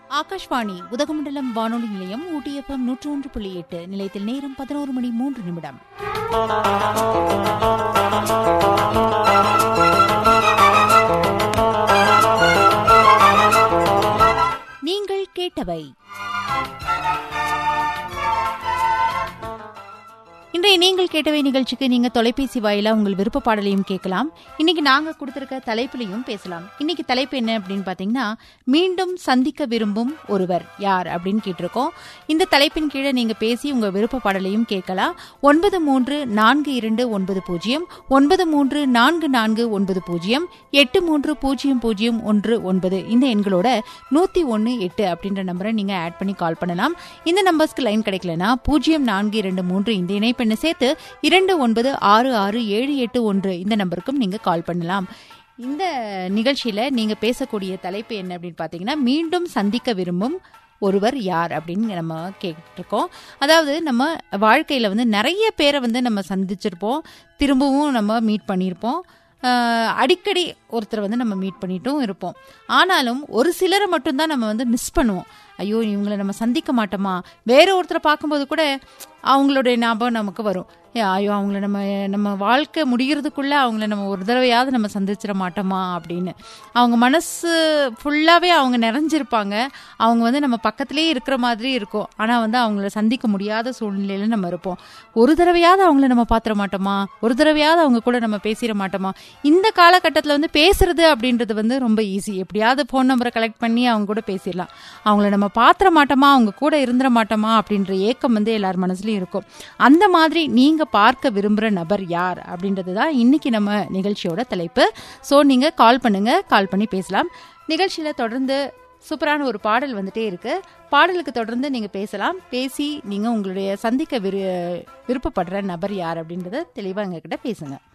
ஆகாஷ்வாணி உதகமண்டலம் வானொலி நிலையம் ஊட்டியப்பம் நூற்று ஒன்று புள்ளி எட்டு நிலையத்தில் நேரம் பதினோரு மணி மூன்று நிமிடம் நீங்கள் கேட்டவை இன்றைய நீங்கள் கேட்டவை நிகழ்ச்சிக்கு நீங்க தொலைபேசி வாயிலா உங்கள் விருப்ப பாடலையும் கேட்கலாம் இன்னைக்கு நாங்க கொடுத்திருக்க தலைப்பிலையும் பேசலாம் இன்னைக்கு தலைப்பு என்ன அப்படின்னு பாத்தீங்கன்னா மீண்டும் சந்திக்க விரும்பும் ஒருவர் யார் அப்படின்னு கேட்டிருக்கோம் இந்த தலைப்பின் கீழே நீங்க பேசி உங்க விருப்ப பாடலையும் கேட்கலாம் ஒன்பது மூன்று நான்கு இரண்டு ஒன்பது பூஜ்ஜியம் ஒன்பது மூன்று நான்கு நான்கு ஒன்பது பூஜ்ஜியம் எட்டு மூன்று பூஜ்ஜியம் பூஜ்ஜியம் ஒன்று ஒன்பது இந்த எண்களோட நூத்தி ஒன்னு எட்டு அப்படின்ற நம்பரை நீங்க ஆட் பண்ணி கால் பண்ணலாம் இந்த நம்பர்ஸ்க்கு லைன் கிடைக்கலனா பூஜ்ஜியம் நான்கு இரண்டு மூன்று இந்த இணைப்பெண்ணை சேர்த்து இரண்டு ஒன்பது ஆறு ஆறு ஏழு எட்டு ஒன்று இந்த நம்பருக்கும் நீங்க கால் பண்ணலாம் இந்த நிகழ்ச்சியில நீங்க பேசக்கூடிய தலைப்பு என்ன அப்படின்னு பாத்தீங்கன்னா மீண்டும் சந்திக்க விரும்பும் ஒருவர் யார் அப்படின்னு நம்ம கேட்டிருக்கோம் அதாவது நம்ம வாழ்க்கையில வந்து நிறைய பேரை வந்து நம்ம சந்திச்சிருப்போம் திரும்பவும் நம்ம மீட் பண்ணியிருப்போம் ஆஹ் அடிக்கடி ஒருத்தரை வந்து நம்ம மீட் பண்ணிட்டும் இருப்போம் ஆனாலும் ஒரு சிலரை மட்டும்தான் நம்ம வந்து மிஸ் பண்ணுவோம் ஐயோ இவங்களை நம்ம சந்திக்க மாட்டோமா வேற ஒருத்தரை பார்க்கும்போது கூட அவங்களுடைய ஞாபகம் நமக்கு வரும் ஏ, ஐயோ அவங்கள நம்ம நம்ம வாழ்க்கை முடிகிறதுக்குள்ள அவங்கள நம்ம ஒரு தடவையாவது நம்ம சந்திச்சிட மாட்டோமா அப்படின்னு அவங்க மனசு ஃபுல்லாகவே அவங்க நிறைஞ்சிருப்பாங்க அவங்க வந்து நம்ம பக்கத்துலேயே இருக்கிற மாதிரி இருக்கும் ஆனால் வந்து அவங்கள சந்திக்க முடியாத சூழ்நிலையில நம்ம இருப்போம் ஒரு தடவையாவது அவங்கள நம்ம பார்த்துட மாட்டோமா ஒரு தடவையாவது அவங்க கூட நம்ம பேசிட மாட்டோமா இந்த காலகட்டத்தில் வந்து பேசுறது அப்படின்றது வந்து ரொம்ப ஈஸி எப்படியாவது ஃபோன் நம்பரை கலெக்ட் பண்ணி அவங்க கூட பேசிடலாம் அவங்கள நம்ம பாத்திர மாட்டோமா அவங்க கூட இருந்துட மாட்டோமா அப்படின்ற ஏக்கம் வந்து எல்லார் மனசுலயும் இருக்கும் அந்த மாதிரி நீங்க பார்க்க விரும்புற நபர் யார் அப்படின்றது தான் இன்னைக்கு நம்ம நிகழ்ச்சியோட தலைப்பு ஸோ நீங்க கால் பண்ணுங்க கால் பண்ணி பேசலாம் நிகழ்ச்சியில தொடர்ந்து சூப்பரான ஒரு பாடல் வந்துட்டே இருக்கு பாடலுக்கு தொடர்ந்து நீங்க பேசலாம் பேசி நீங்க உங்களுடைய சந்திக்க விரு விருப்பப்படுற நபர் யார் அப்படின்றத தெளிவா எங்ககிட்ட பேசுங்க